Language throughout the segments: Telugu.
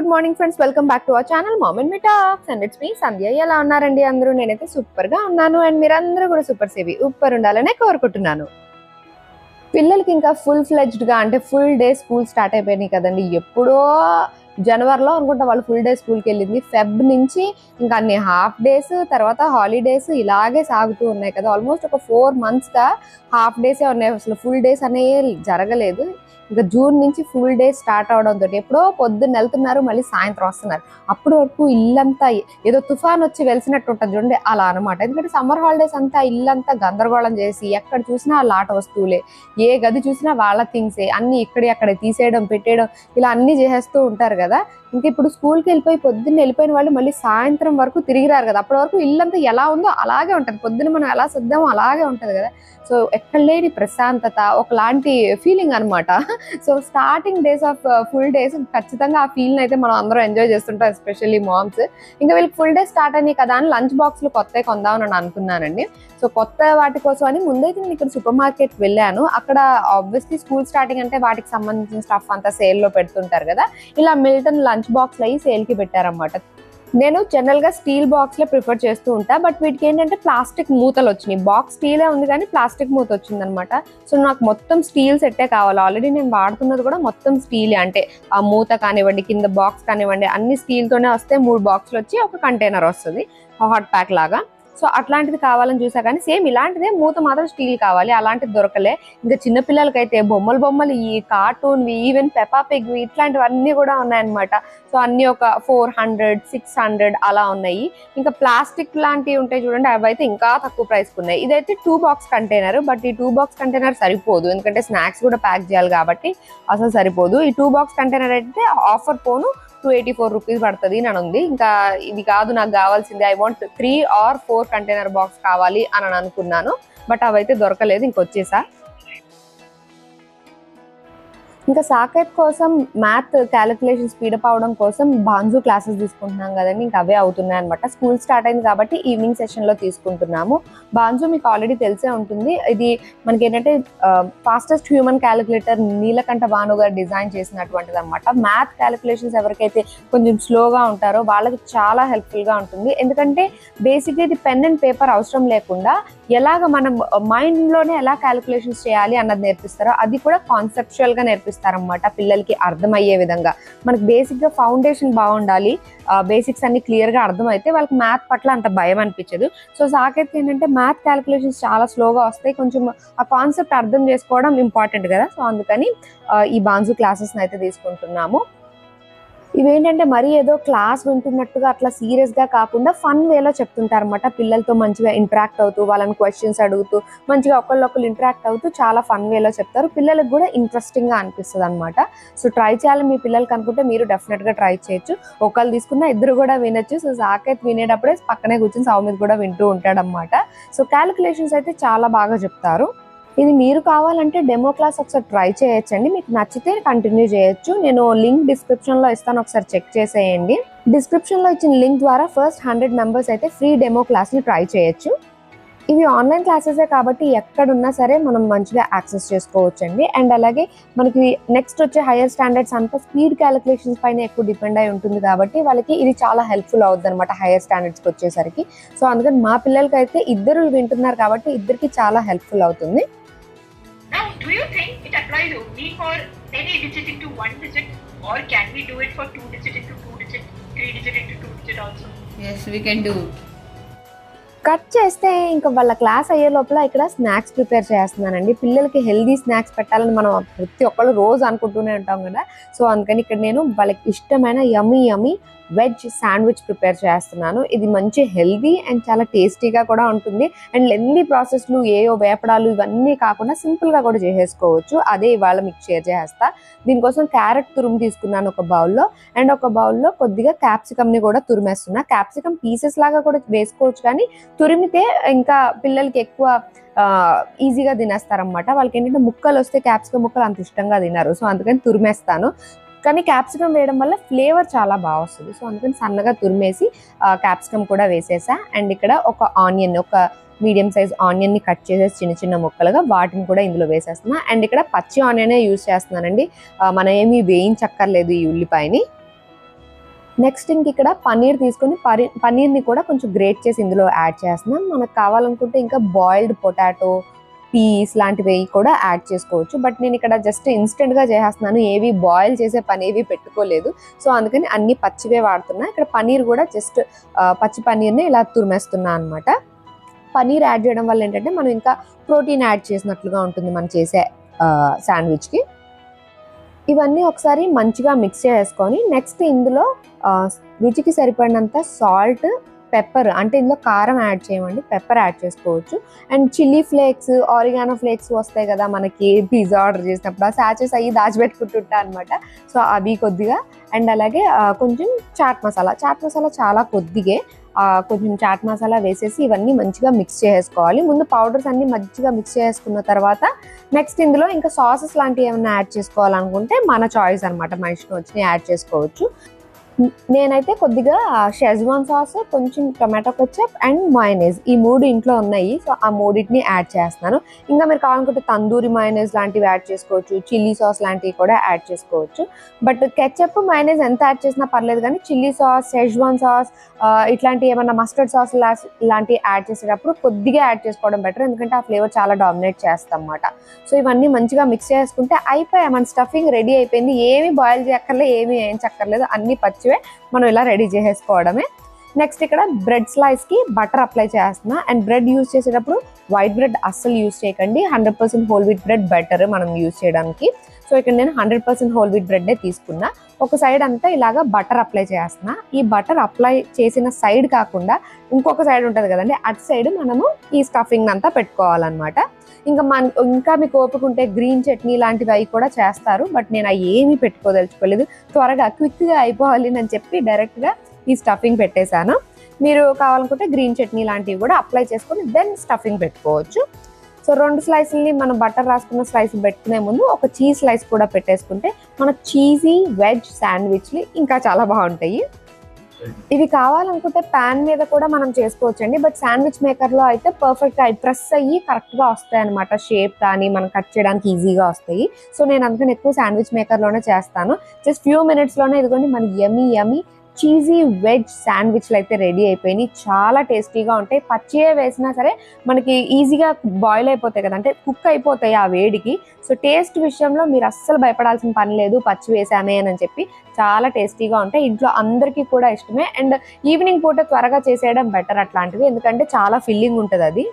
Good morning friends welcome back to our channel mom and me talks and it's me Sandhya ఎలా ఉన్నారండి అందరూ నేనైతే సూపర్ గా ఉన్నాను అండ్ మీరందరూ కూడా సూపర్ సేవి సూపర్ ఉండాలనే కోరుకుంటున్నాను పిల్లలకి ఇంకా ఫుల్ ఫ్లెజ్డ్ గా అంటే ఫుల్ డే స్కూల్ స్టార్ట్ అయిపోయినాయి కదండి ఎప్పుడో జనవరిలో అనుకుంటా వాళ్ళు ఫుల్ డే స్కూల్కి వెళ్ళింది ఫెబ్ నుంచి ఇంకా అన్ని హాఫ్ డేస్ తర్వాత హాలిడేస్ ఇలాగే సాగుతూ ఉన్నాయి కదా ఆల్మోస్ట్ ఒక ఫోర్ మంత్స్గా హాఫ్ డేసే ఉన్నాయి అసలు ఫుల్ డేస్ అనేవి జరగలేదు ఇంకా జూన్ నుంచి ఫుల్ డే స్టార్ట్ అవడంతో ఎప్పుడో పొద్దున్న వెళ్తున్నారు మళ్ళీ సాయంత్రం వస్తున్నారు అప్పటి వరకు ఇల్లంతా ఏదో తుఫాన్ వచ్చి వెలిసినట్టు ఉంటుంది చూడండి అలా అనమాట ఎందుకంటే సమ్మర్ హాలిడేస్ అంతా ఇల్లంతా గందరగోళం చేసి ఎక్కడ చూసినా వాళ్ళ ఆట వస్తువులే ఏ గది చూసినా వాళ్ళ థింగ్సే అన్ని ఇక్కడే అక్కడ తీసేయడం పెట్టేయడం ఇలా అన్ని చేసేస్తూ ఉంటారు కదా ఇంకా ఇప్పుడు స్కూల్కి వెళ్ళిపోయి పొద్దున్న వెళ్ళిపోయిన వాళ్ళు మళ్ళీ సాయంత్రం వరకు తిరిగి రారు కదా అప్పటి వరకు ఇల్లంతా ఎలా ఉందో అలాగే ఉంటుంది పొద్దున్న మనం ఎలా సర్దామో అలాగే ఉంటుంది కదా సో ఎక్కడ లేని ప్రశాంతత ఒకలాంటి ఫీలింగ్ అనమాట so starting days of full days ఖచ్చితంగా ఆ ఫీల్ని అయితే మనం అందరం ఎంజాయ్ చేస్తుంటాం ఎస్పెషల్లీ మామ్స్ ఇంకా వీళ్ళకి ఫుల్ డే స్టార్ట్ అయినాయి కదా అని లంచ్ బాక్స్లు కొత్త కొందామని అనుకున్నానండి సో కొత్త వాటి కోసం అని ముందైతే నేను ఇక్కడ సూపర్ మార్కెట్ వెళ్ళాను అక్కడ ఆబ్వియస్లీ స్కూల్ స్టార్టింగ్ అంటే వాటికి సంబంధించిన స్టఫ్ అంతా సేల్లో పెడుతుంటారు కదా ఇలా మిల్టన్ లంచ్ బాక్స్ అయ్యి సేల్కి పెట్టారన్నమాట నేను జనరల్ గా స్టీల్ బాక్స్ లో ప్రిఫర్ చేస్తూ ఉంటా బట్ వీటికి ఏంటంటే ప్లాస్టిక్ మూతలు వచ్చినాయి బాక్స్ స్టీలే ఉంది కానీ ప్లాస్టిక్ మూత వచ్చింది అనమాట సో నాకు మొత్తం స్టీల్ సెట్టే కావాలి ఆల్రెడీ నేను వాడుతున్నది కూడా మొత్తం స్టీల్ అంటే ఆ మూత కానివ్వండి కింద బాక్స్ కానివ్వండి అన్ని స్టీల్ తోనే వస్తే మూడు బాక్స్లు వచ్చి ఒక కంటైనర్ వస్తుంది హాట్ ప్యాక్ లాగా సో అట్లాంటిది కావాలని చూసా కానీ సేమ్ ఇలాంటిదే మూత మాత్రం స్టీల్ కావాలి అలాంటిది దొరకలే ఇంకా చిన్నపిల్లలకైతే బొమ్మలు బొమ్మలు ఈ కార్టూన్వి ఈవెన్ పెపా పిగ్వి ఇట్లాంటివన్నీ కూడా ఉన్నాయన్నమాట సో అన్ని ఒక ఫోర్ హండ్రెడ్ సిక్స్ హండ్రెడ్ అలా ఉన్నాయి ఇంకా ప్లాస్టిక్ లాంటివి ఉంటాయి చూడండి అవి అయితే ఇంకా తక్కువ ప్రైస్కి ఉన్నాయి ఇదైతే టూ బాక్స్ కంటైనర్ బట్ ఈ టూ బాక్స్ కంటైనర్ సరిపోదు ఎందుకంటే స్నాక్స్ కూడా ప్యాక్ చేయాలి కాబట్టి అసలు సరిపోదు ఈ టూ బాక్స్ కంటైనర్ అయితే ఆఫర్ పోను టూ ఎయిటీ ఫోర్ రూపీస్ పడుతుంది అని ఉంది ఇంకా ఇది కాదు నాకు కావాల్సింది I want three or four container box కావాలి అని అనుకున్నాను బట్ అవైతే దొరకలేదు ఇంకొచ్చేసా ఇంకా సాకేత్ కోసం మ్యాథ్ క్యాలిక్యులేషన్ స్పీడప్ అవడం కోసం బాంజు క్లాసెస్ తీసుకుంటున్నాం కదండి ఇంకా అవే అవుతున్నాయి అనమాట స్కూల్ స్టార్ట్ అయింది కాబట్టి ఈవినింగ్ సెషన్లో తీసుకుంటున్నాము బాంజు మీకు ఆల్రెడీ తెలిసే ఉంటుంది ఇది మనకి ఏంటంటే fastest human calculator Neelakantha Bhanu garu design చేసినటువంటిది అనమాట మ్యాథ్ క్యాలిక్యులేషన్స్ ఎవరికైతే కొంచెం స్లోగా ఉంటారో వాళ్ళకి చాలా హెల్ప్ఫుల్గా ఉంటుంది ఎందుకంటే బేసిక్గా ఇది పెన్ అండ్ పేపర్ అవసరం లేకుండా ఎలాగ మనం మైండ్లోనే ఎలా క్యాలిక్యులేషన్స్ చేయాలి అన్నది నేర్పిస్తారో అది కూడా కాన్సెప్చువల్గా నేర్పిస్తారనమాట పిల్లలకి అర్థమయ్యే విధంగా మనకి బేసిక్గా ఫౌండేషన్ బాగుండాలి బేసిక్స్ అన్ని క్లియర్గా అర్థమైతే వాళ్ళకి మ్యాథ్ పట్ల అంత భయం అనిపించదు సో సాకేత్ ఏంటంటే మ్యాథ్ క్యాలిక్యులేషన్స్ చాలా స్లోగా వస్తాయి కొంచెం ఆ కాన్సెప్ట్ అర్థం చేసుకోవడం ఇంపార్టెంట్ కదా సో అందుకని ఆ, ఈ బాన్జు క్లాసెస్ని అయితే తీసుకుంటున్నాము ఇవేంటంటే మరీ ఏదో క్లాస్ వింటున్నట్టుగా అట్లా సీరియస్ గా కాకుండా ఫన్ వేలో చెప్తుంటారు అనమాట పిల్లలతో మంచిగా ఇంటరాక్ట్ అవుతూ వాళ్ళని క్వశ్చన్స్ అడుగుతూ మంచిగా ఒకళ్ళొకళ్ళు ఇంటరాక్ట్ అవుతూ చాలా ఫన్ వేలో చెప్తారు పిల్లలకు కూడా ఇంట్రెస్టింగ్ గా అనిపిస్తుంది అనమాట సో ట్రై చేయాలి మీ పిల్లలకి అనుకుంటే మీరు డెఫినెట్ గా ట్రై చేయొచ్చు ఒకళ్ళు తీసుకున్న ఇద్దరు కూడా వినొచ్చు సో సాకేత్ వినేటప్పుడే పక్కనే కూర్చొని సౌమిత్ కూడా వింటూ ఉంటాడు అనమాట సో క్యాలిక్యులేషన్స్ అయితే చాలా బాగా చెప్తారు ఇది మీరు కావాలంటే డెమో క్లాస్ ఒకసారి ట్రై చేయొచ్చండి మీకు నచ్చితే కంటిన్యూ చేయొచ్చు నేను లింక్ డిస్క్రిప్షన్ లో ఇస్తాను ఒకసారి చెక్ చేసేయండి డిస్క్రిప్షన్ లో ఇచ్చిన లింక్ ద్వారా ఫస్ట్ హండ్రెడ్ మెంబర్స్ అయితే ఫ్రీ డెమో క్లాస్ ని ట్రై చేయొచ్చు ఇవి ఆన్లైన్ క్లాసెసే కాబట్టి ఎక్కడున్నా సరే మనం మంచిగా యాక్సెస్ చేసుకోవచ్చండి అండ్ అలాగే మనకి నెక్స్ట్ వచ్చే హైయర్ స్టాండర్డ్స్ అంతా స్పీడ్ క్యాలిక్యులేషన్స్ పైన ఎక్కువ డిపెండ్ అయి ఉంటుంది కాబట్టి వాళ్ళకి ఇది చాలా హెల్ప్ఫుల్ అవుతుంది అనమాట హైయర్ స్టాండర్డ్స్కి వచ్చేసరికి సో అందుకని మా పిల్లలకి అయితే ఇద్దరు వింటున్నారు కాబట్టి ఇద్దరికి చాలా హెల్ప్ఫుల్ అవుతుంది Now, do you think it applies only for any digit into one digit, or can we do it for two digit into two digit, three digit into two digit also? Yes, we can do. Cut చేస్తే ఇంకా వాళ్ళ క్లాస్ అయ్యే లోపల ఇక్కడ స్నాక్స్ ప్రిపేర్ చేస్తున్నానండి పిల్లలకి హెల్దీ స్నాక్స్ పెట్టాలని మనం ప్రతి ఒక్కళ్ళు రోజు అనుకుంటూనే ఉంటాం కదా సో అందుకని ఇక్కడ నేను వాళ్ళకి ఇష్టమైన yummy yummy veg sandwich prepare చేస్తున్నాను ఇది మంచి హెల్దీ అండ్ చాలా టేస్టీగా కూడా ఉంటుంది అండ్ లెందీ ప్రాసెస్లు ఏయో వేపడాలు ఇవన్నీ కాకుండా సింపుల్గా కూడా చేసేసుకోవచ్చు అదే ఇవాళ మీకు షేర్ చేస్తా దీనికోసం క్యారెట్ తురుము తీసుకున్నాను ఒక బౌల్లో అండ్ ఒక బౌల్లో కొద్దిగా క్యాప్సికమ్ని కూడా తురిమేస్తున్నా క్యాప్సికమ్ పీసెస్ లాగా కూడా వేసుకోవచ్చు కానీ తురిమితే ఇంకా పిల్లలకి ఎక్కువ ఈజీగా తినేస్తారనమాట వాళ్ళకి ఏంటంటే ముక్కలు వస్తే క్యాప్సికమ్ ముక్కలు అంత ఇష్టంగా తినరు సో అందుకని తురిమేస్తాను కానీ క్యాప్సికమ్ వేయడం వల్ల ఫ్లేవర్ చాలా బాగా వస్తుంది సో అందుకని సన్నగా తురిమేసి క్యాప్సికమ్ కూడా వేసేసా అండ్ ఇక్కడ ఒక ఆనియన్ ఒక మీడియం సైజ్ ఆనియన్ ని కట్ చేసేసి చిన్న చిన్న ముక్కలుగా వాటిని కూడా ఇందులో వేసేస్తున్నా అండ్ ఇక్కడ పచ్చి ఆనియనే యూజ్ చేస్తున్నానండి ఆ, మనం ఏమీ వేయించక్కర్లేదు ఈ ఉల్లిపాయని నెక్స్ట్ ఇంక ఇక్కడ పన్నీర్ తీసుకొని పరి పన్నీర్ని కూడా కొంచెం గ్రేట్ చేసి ఇందులో యాడ్ చేస్తున్నాం మనకు కావాలనుకుంటే ఇంకా బాయిల్డ్ పొటాటో పీస్ లాంటివి కూడా యాడ్ చేసుకోవచ్చు బట్ నేను ఇక్కడ జస్ట్ ఇన్స్టెంట్గా చేసేస్తున్నాను ఏవి బాయిల్ చేసే పని ఏవి పెట్టుకోలేదు సో అందుకని అన్ని పచ్చివే వాడుతున్నా ఇక్కడ పన్నీర్ కూడా జస్ట్ పచ్చి పన్నీర్ని ఇలా తురిమేస్తున్నా అనమాట పన్నీర్ యాడ్ చేయడం వల్ల ఏంటంటే మనం ఇంకా ప్రోటీన్ యాడ్ చేసినట్లుగా ఉంటుంది మనం చేసే శాండ్విచ్కి ఇవన్నీ ఒకసారి మంచిగా మిక్స్ చేసుకొని నెక్స్ట్ ఇందులో ఆ, రుచికి సరిపడినంత సాల్ట్ పెప్పర్ అంటే ఇందులో కారం యాడ్ చేయమండి పెప్పర్ యాడ్ చేసుకోవచ్చు and chilli flakes oregano flakes వస్తాయి కదా మనకి పిజ్జా ఆర్డర్ చేసినప్పుడు ఆ సాచెస్ అయ్యి దాచిపెట్టుకుంటుంటా అనమాట సో అవి కొద్దిగా అండ్ అలాగే ఆ, కొంచెం చాట్ మసాలా చాట్ మసాలా చాలా కొద్దిగే ఆ, కొంచెం చాట్ మసాలా వేసేసి ఇవన్నీ మంచిగా మిక్స్ చేసుకోవాలి ముందు పౌడర్స్ అన్ని మంచిగా మిక్స్ చేసుకున్న తర్వాత నెక్స్ట్ ఇందులో ఇంకా సాసెస్ లాంటివి ఏమైనా యాడ్ చేసుకోవాలనుకుంటే మన చాయిస్ అనమాట మన ఇష్టం వచ్చినవి యాడ్ చేసుకోవచ్చు నేనైతే కొద్దిగా షెజ్వాన్ సాస్ కొంచెం టొమాటో కచ్చప్ అండ్ మయోనైజ్ ఈ మూడు ఇంట్లో ఉన్నాయి సో ఆ మూడింటిని యాడ్ చేస్తున్నాను ఇంకా మీరు కావాలనుకుంటే తందూరి మయోనైజ్ లాంటివి యాడ్ చేసుకోవచ్చు చిల్లీ సాస్ లాంటివి కూడా యాడ్ చేసుకోవచ్చు బట్ కెచప్ మయోనైజ్ ఎంత యాడ్ చేసినా పర్లేదు కానీ చిల్లీ సాస్ షెజ్వాన్ సాస్ ఇట్లాంటి ఏమన్నా మస్టర్డ్ సాస్ లాంటివి యాడ్ చేసేటప్పుడు కొద్దిగా యాడ్ చేసుకోవడం బెటర్ ఎందుకంటే ఆ ఫ్లేవర్ చాలా డామినేట్ చేస్తాం అన్నమాట సో ఇవన్నీ మంచిగా మిక్స్ చేసుకుంటే అయిపోయాయి మన స్టఫింగ్ రెడీ అయిపోయింది ఏమి బాయిల్ చేయక్కర్లేదు ఏమి ఏం చక్కర్లేదు అన్ని పచ్చివే మనం ఇలా రెడీ చేసేసుకోవడమే నెక్స్ట్ ఇక్కడ బ్రెడ్ స్లైస్ కి బటర్ అప్లై చేస్తున్నా అండ్ బ్రెడ్ యూస్ చేసేటప్పుడు వైట్ బ్రెడ్ అస్సలు యూస్ చేయకండి hundred percent whole wheat bread better మనం యూస్ చేయడానికి సో ఇక్కడ నేను hundred percent whole wheat bread తీసుకున్నా ఒక సైడ్ అంతా ఇలాగా బటర్ అప్లై చేస్తున్నా ఈ బటర్ అప్లై చేసిన సైడ్ కాకుండా ఇంకొక సైడ్ ఉంటుంది కదండి అటు సైడ్ మనము ఈ స్టఫింగ్ అంతా పెట్టుకోవాలన్నమాట ఇంకా మన ఇంకా మీకు ఓపిక ఉంటే గ్రీన్ చట్నీ లాంటివి అవి కూడా చేస్తారు బట్ నేను అవి ఏమీ పెట్టుకోదలుచుకోలేదు త్వరగా క్విక్గా అయిపోవాలి అని చెప్పి డైరెక్ట్గా ఈ స్టఫింగ్ పెట్టేశాను మీరు కావాలనుకుంటే గ్రీన్ చట్నీ లాంటివి కూడా అప్లై చేసుకొని దెన్ స్టఫింగ్ పెట్టుకోవచ్చు సో రెండు స్లైస్ని మనం బటర్ రాసుకున్న స్లైస్ పెట్టుకునే ముందు ఒక చీజ్ స్లైస్ కూడా పెట్టేసుకుంటే మన చీజీ వెజ్ శాండ్విచ్లు ఇంకా చాలా బాగుంటాయి ఇవి కావాలనుకుంటే ప్యాన్ మీద కూడా మనం చేసుకోవచ్చు అండి బట్ శాండ్విచ్ మేకర్లో అయితే పర్ఫెక్ట్గా ప్రెస్ అయ్యి కరెక్ట్గా వస్తాయి అనమాట షేప్ కానీ మనం కట్ చేయడానికి ఈజీగా వస్తాయి సో నేను అందుకని ఎక్కువ శాండ్విచ్ మేకర్లోనే చేస్తాను జస్ట్ ఫ్యూ మినిట్స్లోనే ఇదిగోండి మన యమీ యమీ చీజీ వెజ్ శాండ్విచ్లు అయితే రెడీ అయిపోయినాయి చాలా టేస్టీగా ఉంటాయి పచ్చియే వేసినా సరే మనకి ఈజీగా బాయిల్ అయిపోతాయి కదా అంటే కుక్ అయిపోతాయి ఆ వేడికి సో టేస్ట్ విషయంలో మీరు అస్సలు భయపడాల్సిన పని లేదు పచ్చి వేసామే అని చెప్పి చాలా టేస్టీగా ఉంటాయి ఇంట్లో అందరికీ కూడా ఇష్టమే అండ్ ఈవినింగ్ పూట త్వరగా చేసేయడం బెటర్ అట్లాంటివి ఎందుకంటే చాలా ఫిల్లింగ్ ఉంటుంది అది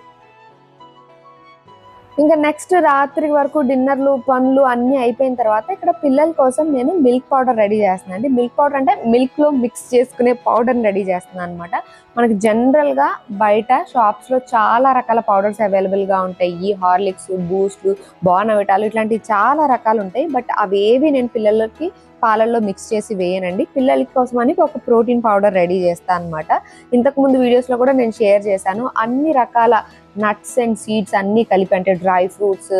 ఇంకా నెక్స్ట్ రాత్రి వరకు డిన్నర్లు పనులు అన్నీ అయిపోయిన తర్వాత ఇక్కడ పిల్లల కోసం నేను మిల్క్ పౌడర్ రెడీ చేస్తున్నాను అండి మిల్క్ పౌడర్ అంటే మిల్క్ లో మిక్స్ చేసుకునే పౌడర్ని రెడీ చేస్తున్నాను అనమాట మనకి జనరల్ గా బయట షాప్స్ లో చాలా రకాల పౌడర్స్ అవైలబుల్ గా ఉంటాయి హార్లిక్స్ బూస్ట్లు బోర్నవిటాలు ఇట్లాంటివి చాలా రకాలు ఉంటాయి బట్ అవేవి నేను పిల్లలకి పాలల్లో మిక్స్ చేసి వేయనండి పిల్లల కోసం అని ఒక ప్రోటీన్ పౌడర్ రెడీ చేస్తాను అనమాట ఇంతకు ముందు వీడియోస్ లో కూడా నేను షేర్ చేశాను అన్ని రకాల నట్స్ అండ్ సీడ్స్ అన్ని కలిపి అంటే డ్రై ఫ్రూట్స్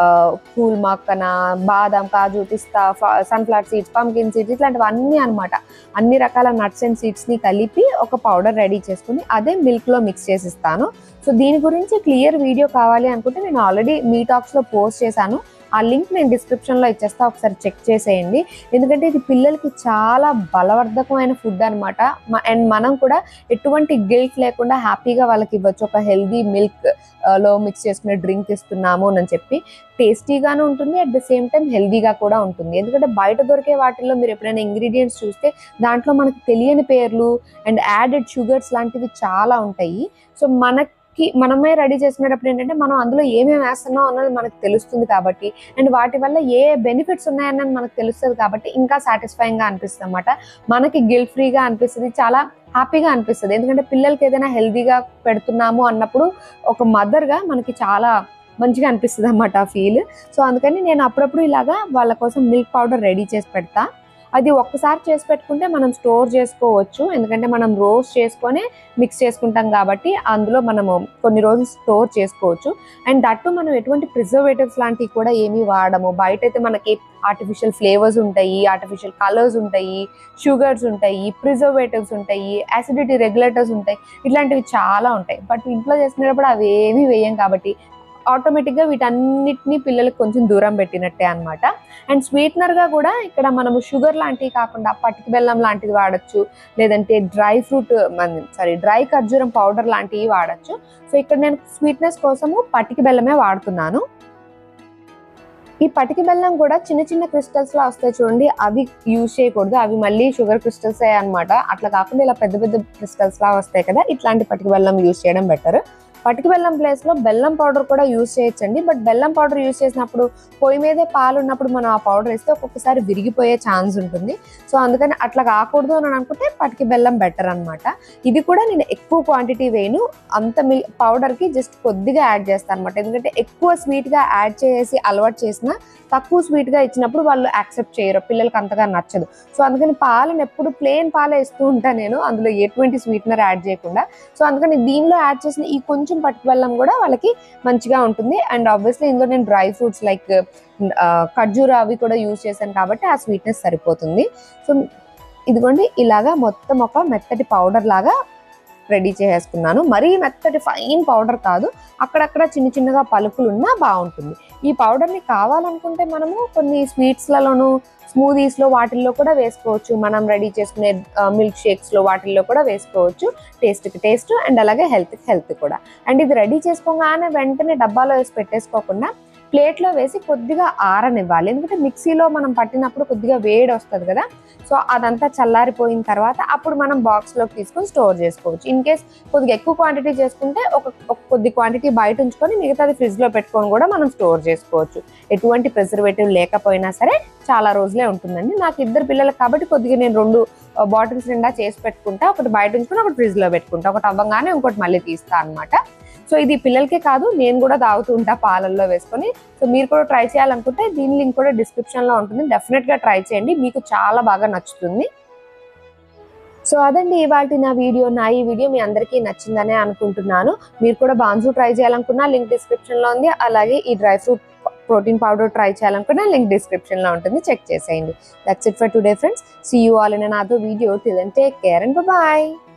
పూల్ మక్కన బాదం కాజు పిస్తా సన్ఫ్లవర్ సీడ్స్ పంకిన్ సీడ్స్ ఇట్లాంటివి అన్ని అనమాట అన్ని రకాల నట్స్ అండ్ సీడ్స్ ని కలిపి ఒక పౌడర్ రెడీ చేసుకుని అదే మిల్క్ లో మిక్స్ చేసిస్తాను సో దీని గురించి క్లియర్ వీడియో కావాలి అనుకుంటే నేను ఆల్రెడీ మీ టాక్స్ లో పోస్ట్ చేశాను ఆ లింక్ నేను డిస్క్రిప్షన్ లో ఇచ్చేస్తా ఒకసారి చెక్ చేసేయండి ఎందుకంటే ఇది పిల్లలకి చాలా బలవర్ధకమైన ఫుడ్ అనమాట అండ్ మనం కూడా ఎటువంటి గిల్ట్ లేకుండా హ్యాపీగా వాళ్ళకి ఇవ్వచ్చు ఒక హెల్దీ మిల్క్ లో మిక్స్ చేసుకునే డ్రింక్ ఇస్తున్నాము అని చెప్పి టేస్టీగాను ఉంటుంది అట్ ద సేమ్ టైం హెల్దీగా కూడా ఉంటుంది ఎందుకంటే బయట దొరికే వాటిల్లో మీరు ఎప్పుడైనా ఇంగ్రీడియంట్స్ చూస్తే దాంట్లో మనకు తెలియని పేర్లు అండ్ యాడెడ్ షుగర్స్ లాంటివి చాలా ఉంటాయి సో మనకి మనమే రెడీ చేసుకునేటప్పుడు ఏంటంటే మనం అందులో ఏమేమి వేస్తున్నాం అన్నది మనకు తెలుస్తుంది కాబట్టి అండ్ వాటి వల్ల ఏ బెనిఫిట్స్ ఉన్నాయన్నది మనకు తెలుస్తుంది కాబట్టి ఇంకా సాటిస్ఫైయింగ్ గా అనిపిస్తుంది అనమాట మనకి గిల్ట్ ఫ్రీగా అనిపిస్తుంది చాలా హ్యాపీగా అనిపిస్తుంది ఎందుకంటే పిల్లలకి ఏదైనా హెల్దీగా పెడుతున్నాము అన్నప్పుడు ఒక మదర్గా మనకి చాలా మంచిగా అనిపిస్తుంది అన్నమాట ఆ ఫీల్ సో అందుకని నేను అప్పుడప్పుడు ఇలాగా వాళ్ళ కోసం మిల్క్ పౌడర్ రెడీ చేసి పెడతా అది ఒక్కసారి చేసి పెట్టుకుంటే మనం స్టోర్ చేసుకోవచ్చు ఎందుకంటే మనం రోస్ట్ చేసుకొని మిక్స్ చేసుకుంటాం కాబట్టి అందులో మనము కొన్ని రోజులు స్టోర్ చేసుకోవచ్చు అండ్ దట్టు మనం ఎటువంటి ప్రిజర్వేటివ్స్ లాంటివి కూడా ఏమీ వాడము బయట అయితే మనకి ఆర్టిఫిషియల్ ఫ్లేవర్స్ ఉంటాయి ఆర్టిఫిషియల్ కలర్స్ ఉంటాయి షుగర్స్ ఉంటాయి ప్రిజర్వేటివ్స్ ఉంటాయి యాసిడిటీ రెగ్యులేటర్స్ ఉంటాయి ఇట్లాంటివి చాలా ఉంటాయి బట్ ఇంట్లో చేసుకునేటప్పుడు అవి ఏమీ వేయం కాబట్టి ఆటోమేటిక్గా వీటన్నిటిని పిల్లలకు కొంచెం దూరం పెట్టినట్టే అనమాట అండ్ స్వీట్నర్గా కూడా ఇక్కడ మనము షుగర్ లాంటివి కాకుండా పటికి బెల్లం లాంటిది వాడచ్చు లేదంటే డ్రై ఫ్రూట్ సారీ డ్రై ఖర్జూరం పౌడర్ లాంటివి వాడచ్చు సో ఇక్కడ నేను స్వీట్నెస్ కోసము పటికి బెల్లమే వాడుతున్నాను ఈ పటికి బెల్లం కూడా చిన్న చిన్న క్రిస్టల్స్ లా వస్తాయి చూడండి అవి యూజ్ చేయకూడదు అవి మళ్ళీ షుగర్ క్రిస్టల్స్ అన్నమాట అట్లా కాకుండా ఇలా పెద్ద పెద్ద క్రిస్టల్స్ లా వస్తాయి కదా ఇట్లాంటి పటికి బెల్లం యూజ్ చేయడం బెటర్ పటికి బెల్లం ప్లేస్ లో బెల్లం పౌడర్ కూడా యూజ్ చేయొచ్చండి బట్ బెల్లం పౌడర్ యూజ్ చేసినప్పుడు పొయ్యి మీదే పాలు ఉన్నప్పుడు మనం ఆ పౌడర్ వేస్తే ఒక్కొక్కసారి విరిగిపోయే ఛాన్స్ ఉంటుంది సో అందుకని అట్లా కాకూడదు అని అనుకుంటే పటికి బెల్లం బెటర్ అన్నమాట ఇది కూడా నేను ఎక్కువ క్వాంటిటీ వేయను అంత మిల్ పౌడర్ కి జస్ట్ కొద్దిగా యాడ్ చేస్తాను అనమాట ఎందుకంటే ఎక్కువ స్వీట్ గా యాడ్ చేసి అలవాటు చేసిన తక్కువ స్వీట్ గా ఇచ్చినప్పుడు వాళ్ళు యాక్సెప్ట్ చేయరు పిల్లలకి అంతగా నచ్చదు సో అందుకని పాలను ఎప్పుడు ప్లేన్ పాలే ఇస్తూ ఉంటాను నేను అందులో ఎటువంటి స్వీట్నర్ యాడ్ చేయకుండా సో అందుకని దీనిలో యాడ్ చేసిన ఈ కొంచెం పట్టు బెల్లం కూడా వాళ్ళకి మంచిగా ఉంటుంది అండ్ ఆబ్వియస్లీ ఇందులో నేను డ్రై ఫ్రూట్స్ లైక్ ఖర్జూర అవి కూడా యూజ్ చేశాను కాబట్టి ఆ స్వీట్నెస్ సరిపోతుంది సో ఇదిగోండి ఇలాగా మొత్తం ఒక మెత్తటి పౌడర్ లాగా రెడీ చేసేసుకున్నాను మరీ మెత్తటి ఫైన్ పౌడర్ కాదు అక్కడక్కడ చిన్న చిన్నగా పలుకులు ఉన్నా బాగుంటుంది ఈ పౌడర్ని కావాలనుకుంటే మనము కొన్ని స్వీట్స్లలోను స్మూదీస్లో వాటిల్లో కూడా వేసుకోవచ్చు మనం రెడీ చేసుకునే మిల్క్ షేక్స్లో వాటిల్లో కూడా వేసుకోవచ్చు టేస్ట్కి టేస్ట్ అండ్ అలాగే హెల్త్కి హెల్త్ కూడా అండ్ ఇది రెడీ చేసుకోగానే వెంటనే డబ్బాలో వేసి పెట్టేసుకోకుండా ప్లేట్లో వేసి కొద్దిగా ఆరనివ్వాలి ఎందుకంటే మిక్సీలో మనం పట్టినప్పుడు కొద్దిగా వేడి వస్తుంది కదా సో అదంతా చల్లారిపోయిన తర్వాత అప్పుడు మనం బాక్స్లోకి తీసుకొని స్టోర్ చేసుకోవచ్చు ఇన్ కేస్ కొద్దిగా ఎక్కువ క్వాంటిటీ చేసుకుంటే ఒక ఒక కొద్ది క్వాంటిటీ బయట ఉంచుకొని మిగతాది ఫ్రిడ్జ్లో పెట్టుకొని కూడా మనం స్టోర్ చేసుకోవచ్చు ఎటువంటి ప్రిజర్వేటివ్ లేకపోయినా సరే చాలా రోజులే ఉంటుందండి నాకు ఇద్దరు పిల్లలు కాబట్టి కొద్దిగా నేను రెండు బాటిల్స్ నిండా చేసి పెట్టుకుంటా ఒకటి బయట ఉంచుకొని ఒకటి ఫ్రిడ్జ్లో పెట్టుకుంటా ఒకటి అవ్వగానే ఇంకోటి మళ్ళీ తీస్తా అనమాట సో ఇది పిల్లలకే కాదు నేను కూడా తాగుతూ ఉంటా పాలల్లో వేసుకొని సో మీరు కూడా ట్రై చేయాలనుకుంటే దీని లింక్ కూడా డిస్క్రిప్షన్ లో ఉంటుంది డెఫినెట్ గా ట్రై చేయండి మీకు చాలా బాగా నచ్చుతుంది సో అదండి ఇవాళ నా వీడియో నా ఈ వీడియో మీ అందరికీ నచ్చిందనే అనుకుంటున్నాను మీరు కూడా బాన్సు ట్రై చేయాలనుకున్నా లింక్ డిస్క్రిప్షన్ లో ఉంది అలాగే ఈ dry fruit protein powder try చేయాలనుకున్నా లింక్ డిస్క్రిప్షన్ లో ఉంటుంది చెక్ చేసేయండి that's it for today friends see you all in other video till and take care and bye